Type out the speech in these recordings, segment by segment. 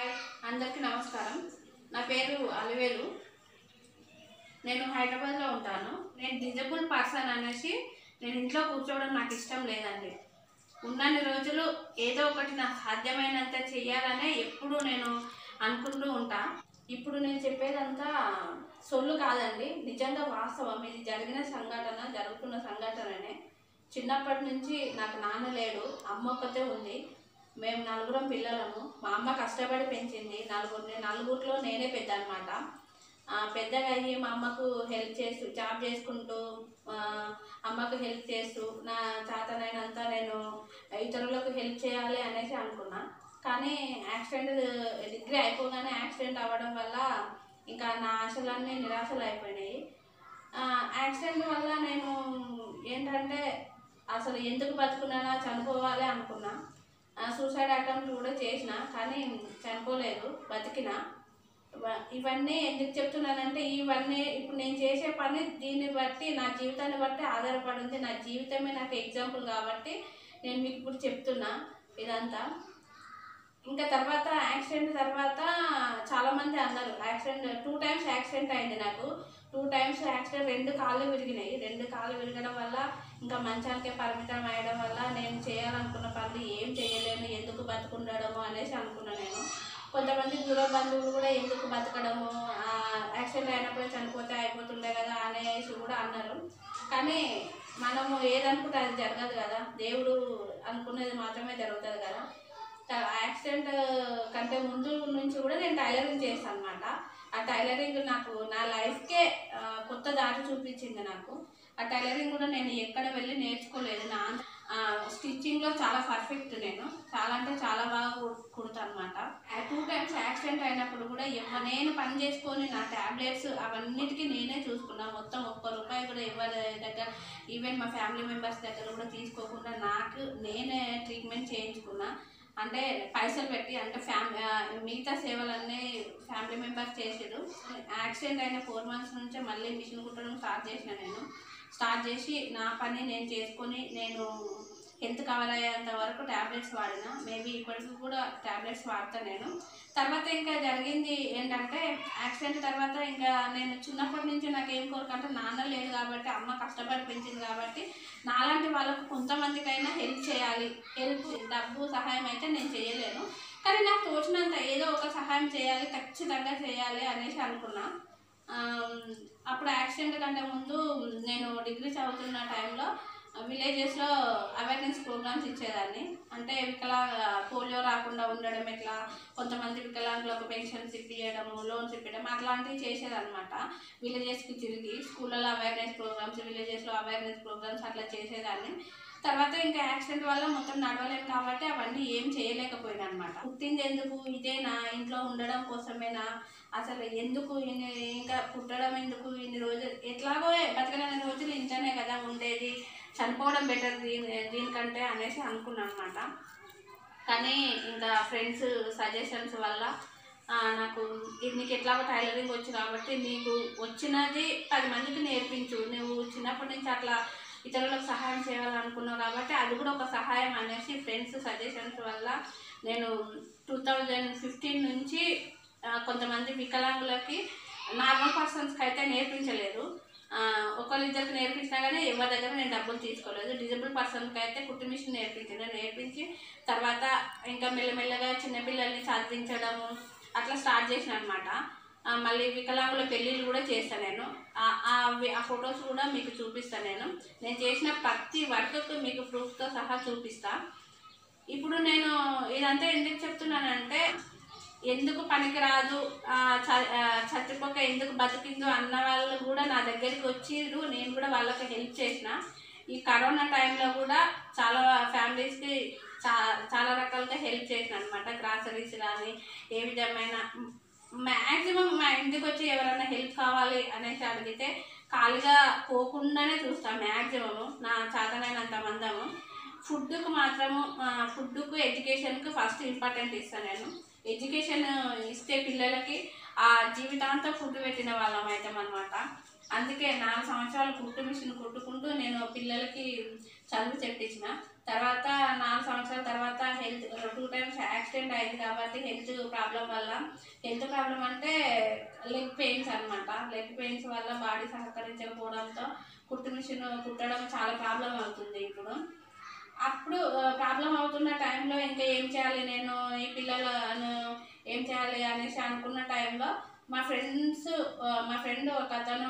అందరికీ నమస్కారం నా పేరు అలివేలు నేను హైదరాబాద్లో ఉంటాను నేను డిజబుల్ పర్సన్ అనేసి నేను ఇంట్లో కూర్చోవడం నాకు ఇష్టం లేదండి ఉన్నన్ని రోజులు ఏదో ఒకటి నాకు సాధ్యమైనంత చెయ్యాలనే ఎప్పుడు నేను అనుకుంటూ ఉంటా ఇప్పుడు నేను చెప్పేదంతా సొల్లు కాదండి నిజంగా వాస్తవం ఇది జరిగిన సంఘటన జరుగుతున్న సంఘటననే చిన్నప్పటి నుంచి నాకు నాన్న లేడు అమ్మ ఒక్కతే ఉంది మేము నలుగురం పిల్లలము మా అమ్మ కష్టపడి పెంచింది నలుగురిని నలుగురిలో నేనే పెద్ద అనమాట పెద్దగా అయ్యి మా అమ్మకు హెల్ప్ చేస్తూ జాబ్ చేసుకుంటూ ఆ, అమ్మకు హెల్ప్ చేస్తూ నా చేతనైనంత నేను ఇతరులకు హెల్ప్ చేయాలి అనేసి అనుకున్నా కానీ యాక్సిడెంట్ డిగ్రీ అయిపోగానే యాక్సిడెంట్ అవ్వడం వల్ల ఇంకా నా ఆశలన్నీ నిరాశలు అయిపోయినాయి ఆ, యాక్సిడెంట్ వల్ల నేను ఏంటంటే అసలు ఎందుకు బతుకున్నానా చనిపోవాలి అనుకున్నా సూసైడ్ అటెంప్ట్ కూడా చేసిన కానీ చనిపోలేదు బతికిన ఇవ- ఇవన్నీ ఎందుకు చెప్తున్నానంటే ఇవన్నీ ఇప్పుడు నేను చేసే పని దీన్ని బట్టి నా జీవితాన్ని బట్టి ఆధారపడి ఉంది నా జీవితమే నాకు ఎగ్జాంపుల్ కాబట్టి నేను మీకు ఇప్పుడు చెప్తున్నా ఇదంతా ఇంకా తర్వాత యాక్సిడెంట్ తర్వాత చాలామంది అన్నారు యాక్సిడెంట్ టూ టైమ్స్ యాక్సిడెంట్ అయింది నాకు టూ టైమ్స్ యాక్సిడెంట్ రెండు కాళ్ళు విరిగినాయి రెండు కాళ్ళు విరగడం వల్ల ఇంకా మంచానికే పరిమితం అయ్యడం వల్ల నేను చేయాలనుకున్న పనులు ఏం చేయలేను ఎందుకు బతుకుండడము అనేసి అనుకున్నాను నేను కొంతమంది దూర బంధువులు కూడా ఎందుకు బతకడము ఆ, యాక్సిడెంట్ అయినప్పుడే చనిపోతే అయిపోతుండే కదా అనేసి కూడా అన్నారు కానీ మనము ఏదనుకుంటే అది జరగదు కదా దేవుడు అనుకున్నది మాత్రమే జరుగుతుంది కదా ట- యాక్సిడెంట్ కంటే ముందు నుంచి కూడా నేను టైలరింగ్ చేస్తాను అనమాట ఆ టైలరింగ్ నాకు నా లైఫ్కే ఆ, కొత్త దారి చూపించింది నాకు ఆ టైలరింగ్ కూడా నేను ఎక్కడ వెళ్ళి నేర్చుకోలేదు నా స్టిచ్చింగ్లో చాలా పర్ఫెక్ట్ నేను చాలా అంటే చాలా బాగా కు- కుడతాను అనమాట టూ టైమ్స్ యాక్సిడెంట్ అయినప్పుడు కూడా ఎవ నేను పని చేసుకొని నా ట్యాబ్లెట్స్ అవన్నిటికీ నేనే చూసుకున్నా మొత్తం ఒక్క రూపాయి కూడా ఎవరి దగ్గర ఈవెన్ మా ఫ్యామిలీ మెంబర్స్ దగ్గర కూడా తీసుకోకుండా నాకు నేనే ట్రీట్మెంట్ చేయించుకున్నా అంటే పైసలు పెట్టి అంటే ఫ్యామిలీ మిగతా సేవలన్నీ ఫ్యామిలీ మెంబర్స్ చేసారు యాక్సిడెంట్ అయిన ఫోర్ మంత్స్ నుంచే మళ్ళీ మిషన్ కుట్టడం స్టార్ట్ చేసిన నేను స్టార్ట్ చేసి నా పని నేను చేసుకొని నేను హెల్త్ కవర్ అయ్యేంత వరకు ట్యాబ్లెట్స్ వాడిన మేబీ ఇప్పటికి కూడా ట్యాబ్లెట్స్ వాడతాను నేను తర్వాత ఇంకా జరిగింది ఏంటంటే యాక్సిడెంట్ తర్వాత ఇంకా నేను చిన్నప్పటి నుంచి నాకు ఏం కోరిక అంటే నాన్న లేడు కాబట్టి అమ్మ కష్టపడి పెంచింది కాబట్టి నాలాంటి వాళ్ళకు కొంతమందికైనా హెల్ప్ చేయాలి హెల్ప్ డబ్బు సహాయం అయితే నేను చేయలేను కానీ నాకు తోచినంత ఏదో ఒక సహాయం చేయాలి ఖచ్చితంగా చేయాలి అనేసి అనుకున్నా ఆమ్, అప్పుడు యాక్సిడెంట్ కంటే ముందు నేను డిగ్రీ చదువుతున్న టైంలో విలేజెస్లో అవేర్నెస్ ప్రోగ్రామ్స్ ఇచ్చేదాన్ని అంటే వికలాంగ పోలియో రాకుండా ఉండడం ఎట్లా కొంతమంది వికలాంగులకు పెన్షన్స్ ఇప్పించడము లోన్స్ ఇప్పించడం అట్లాంటివి చేసేదన్నమాట విలేజెస్కి తిరిగి స్కూళ్ళలో అవేర్నెస్ ప్రోగ్రామ్స్ విలేజెస్లో అవేర్నెస్ ప్రోగ్రామ్స్ అట్లా చేసేదాన్ని తర్వాత ఇంకా యాక్సిడెంట్ వల్ల మొత్తం నడవలేను కాబట్టి అవన్నీ ఏం చేయలేకపోయినా అనమాట పుట్టింది ఎందుకు ఇదేనా ఇంట్లో ఉండడం కోసమేనా అసలు ఎందుకు ఇన్ని ఇంకా పుట్టడం ఎందుకు ఇన్ని రోజులు ఎట్లాగో బతకలేని రోజులు ఇంట్లోనే కదా ఉండేది చనిపోవడం బెటర్ దీని దీనికంటే అనేసి అనుకున్నాను అనమాట కానీ ఇంకా ఫ్రెండ్స్ సజెషన్స్ వల్ల ఆ, నాకు ఇది నీకు ఎట్లాగో టైలరింగ్ వచ్చు కాబట్టి నీకు వచ్చినది పది మందికి నేర్పించు నువ్వు చిన్నప్పటి నుంచి అట్లా ఇతరులకు సహాయం చేయాలనుకున్నావు కాబట్టి అది కూడా ఒక సహాయం అనేసి ఫ్రెండ్స్ సజెషన్స్ వల్ల నేను టూ థౌజండ్ ఫిఫ్టీన్ నుంచి ఆ, కొంతమంది వికలాంగులకి నార్మల్ పర్సన్స్కి అయితే నేర్పించలేదు ఆ, ఒకళ్ళిద్దరికి నేర్పించినా కానీ ఎవరి దగ్గర నేను డబ్బులు తీసుకోలేదు డిజబుల్ పర్సన్కి అయితే కుట్టు మిషన్ నేర్పించాను నేర్పించి తర్వాత ఇంకా మెల్లమెల్లగా చిన్నపిల్లల్ని చదివించడము అట్లా స్టార్ట్ చేసిన అనమాట మళ్ళీ వికలాంగుల పెళ్ళిళ్ళు కూడా చేస్తాను నేను ఆ- ఆ వి- ఆ ఫొటోస్ కూడా మీకు చూపిస్తాను నేను నేను చేసిన ప్రతి వర్క్కు మీకు ప్రూఫ్తో సహా చూపిస్తా ఇప్పుడు నేను ఇదంతా ఎందుకు చెప్తున్నానంటే ఎందుకు పనికిరాదు ఆ, చ- ఆ, చచ్చిపోక ఎందుకు బతికిందో అన్న వాళ్ళు కూడా నా దగ్గరికి వచ్చిర్రు నేను కూడా వాళ్ళకి హెల్ప్ చేసిన ఈ కరోనా టైంలో కూడా చాలా ఫ్యామిలీస్కి చా చాలా రకాలుగా హెల్ప్ చేసిన అనమాట గ్రాసరీస్ కానీ ఏ విధమైన మ్యాక్సిమం మా ఇంటికి వచ్చి ఎవరైనా హెల్ప్ కావాలి అనేసి అడిగితే ఖాళీగా పోకుండానే చూస్తాను మ్యాక్సిమము నా చేతనైనంత మందము ఫుడ్కు మాత్రము ఫుడ్కు ఎడ్యుకేషన్కి ఫస్ట్ ఇంపార్టెంట్ ఇస్తాను నేను ఎడ్యుకేషన్ ఇస్తే పిల్లలకి ఆ జీవితాంతం ఫుడ్ పెట్టిన వాళ్ళం అవుతాం అనమాట అందుకే నాలుగు సంవత్సరాలు కుట్టు మిషన్ కుట్టుకుంటూ నేను పిల్లలకి చదువు చెప్పించిన తర్వాత నాలుగు సంవత్సరాల తర్వాత హెల్త్ టూ టైమ్స్ యాక్సిడెంట్ అయింది కాబట్టి హెల్త్ ప్రాబ్లం వల్ల హెల్త్ ప్రాబ్లం అంటే లెగ్ పెయిన్స్ అన్నమాట లెగ్ పెయిన్స్ వల్ల బాడీ సహకరించకపోవడంతో కుట్టు మిషన్ కుట్టడం చాలా ప్రాబ్లం అవుతుంది ఇప్పుడు అప్పుడు ప్రాబ్లం అవుతున్న టైంలో ఇంకా ఏం చేయాలి నేను ఈ పిల్లలను ఏం చేయాలి అనేసి అనుకున్న టైంలో మా ఫ్రెండ్స్ మా ఫ్రెండ్ ఒక అతను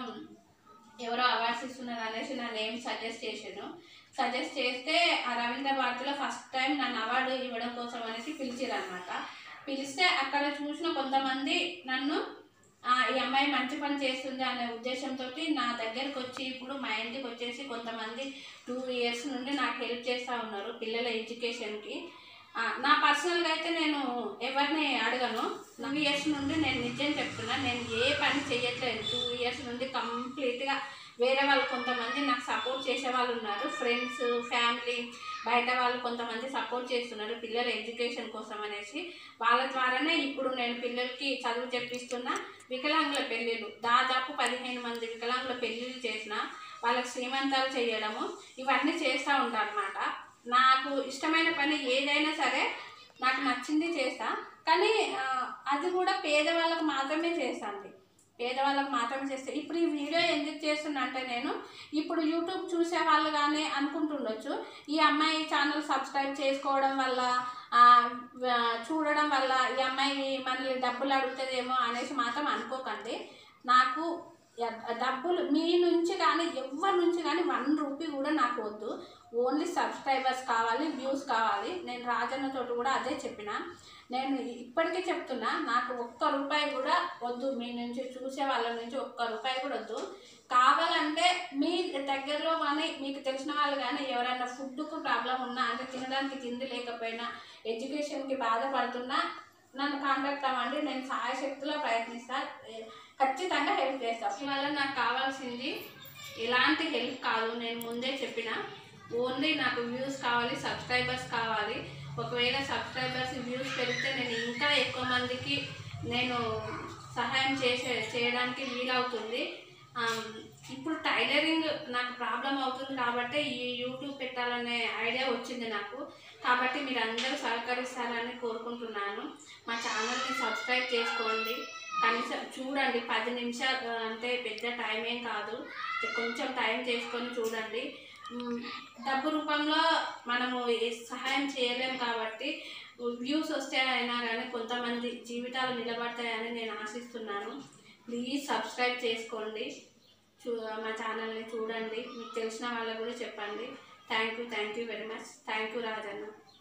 ఎవరో అవార్డ్స్ ఇస్తున్నారు అనేసి నా నేమ్ సజెస్ట్ చేశాను సజెస్ట్ చేస్తే ఆ రవీంద్ర భారతిలో ఫస్ట్ టైం నన్ను అవార్డు ఇవ్వడం కోసం అనేసి పిలిచిరు అనమాట పిలిస్తే అక్కడ చూసిన కొంతమంది నన్ను ఆ, ఈ అమ్మాయి మంచి పని చేస్తుంది అనే ఉద్దేశంతో నా దగ్గరకు వచ్చి ఇప్పుడు మా ఇంటికి వచ్చేసి కొంతమంది టూ ఇయర్స్ నుండి నాకు హెల్ప్ చేస్తూ ఉన్నారు పిల్లల ఎడ్యుకేషన్కి ఆ, నా పర్సనల్గా అయితే నేను ఎవరిని అడగను టూ ఇయర్స్ నుండి నేను నిజం చెప్తున్నా నేను ఏ పని చేయట్లేదు టూ ఇయర్స్ నుండి కంప్లీట్గా వేరే వాళ్ళు కొంతమంది నాకు సపోర్ట్ చేసే వాళ్ళు ఉన్నారు ఫ్రెండ్స్ ఫ్యామిలీ బయట వాళ్ళు కొంతమంది సపోర్ట్ చేస్తున్నారు పిల్లల ఎడ్యుకేషన్ కోసం అనేసి వాళ్ళ ద్వారానే ఇప్పుడు నేను పిల్లలకి చదువు చెప్పిస్తున్నా వికలాంగుల పెళ్ళిళ్ళు దాదాపు పదిహేను మంది వికలాంగుల పెళ్ళిళ్ళు చేసిన వాళ్ళకి శ్రీమంతాలు చేయడము ఇవన్నీ చేస్తూ ఉంటాను అనమాట నాకు ఇష్టమైన పని ఏదైనా సరే నాకు నచ్చింది చేస్తా కానీ ఆ, అది కూడా పేదవాళ్ళకు మాత్రమే చేస్తాను పేదవాళ్ళకు మాత్రమే చేస్తే ఇప్పుడు ఈ వీడియో ఎందుకు చేస్తున్నా అంటే నేను ఇప్పుడు యూట్యూబ్ చూసే వాళ్ళు కానీ అనుకుంటుండొచ్చు ఈ అమ్మాయి ఛానల్ సబ్స్క్రైబ్ చేసుకోవడం వల్ల ఆ, వ- చూడడం వల్ల ఈ అమ్మాయి మనల్ని డబ్బులు అడుగుతుందేమో అనేసి మాత్రం అనుకోకండి నాకు ఎ- డబ్బులు మీ నుంచి కానీ ఎవరి నుంచి కానీ వన్ రూపీ కూడా నాకు వద్దు ఓన్లీ సబ్స్క్రైబర్స్ కావాలి వ్యూస్ కావాలి నేను రాజన్నతో కూడా అదే చెప్పిన నేను ఇప్పటికీ చెప్తున్నా నాకు ఒక్క రూపాయి కూడా వద్దు మీ నుంచి చూసే వాళ్ళ నుంచి ఒక్క రూపాయి కూడా వద్దు కావాలంటే మీ దగ్గరలో కానీ మీకు తెలిసిన వాళ్ళు కానీ ఎవరైనా ఫుడ్కు ప్రాబ్లం ఉన్నా అంటే తినడానికి తిండి లేకపోయినా ఎడ్యుకేషన్కి బాధపడుతున్నా నన్ను కాంటాక్ట్ అవ్వండి నేను సాయశక్తిలో ప్రయత్నిస్తా ఏ- ఖచ్చితంగా హెల్ప్ చేస్తాను ఇవాళ నాకు కావాల్సింది ఎలాంటి హెల్ప్ కాదు నేను ముందే చెప్పిన ఓన్లీ నాకు వ్యూస్ కావాలి సబ్స్క్రైబర్స్ కావాలి ఒకవేళ సబ్స్క్రైబర్స్ వ్యూస్ పెరిగితే నేను ఇంకా ఎక్కువ మందికి నేను సహాయం చేసే చేయడానికి వీలవుతుంది ఆమ్, ఇప్పుడు టైలరింగ్ నాకు ప్రాబ్లం అవుతుంది కాబట్టి ఈ యూట్యూబ్ పెట్టాలనే ఐడియా వచ్చింది నాకు కాబట్టి మీరు అందరూ సహకరిస్తారని కోరుకుంటున్నాను మా ఛానల్ని సబ్స్క్రైబ్ చేసుకోండి కనీసం చూడండి పది నిమిషాలు ఆ, అంటే పెద్ద టైం ఏం కాదు కొంచెం టైం చేసుకొని చూడండి మ్, డబ్బు రూపంలో మనము ఏ సహాయం చేయలేం కాబట్టి వ్యూస్ వస్తే అయినా కానీ కొంతమంది జీవితాలు నిలబడతాయని నేను ఆశిస్తున్నాను ప్లీజ్ సబ్స్క్రైబ్ చేసుకోండి చూ మా ఛానల్ని చూడండి మీకు తెలిసిన వాళ్ళకు కూడా చెప్పండి thank you thank you very much thank you Rajanna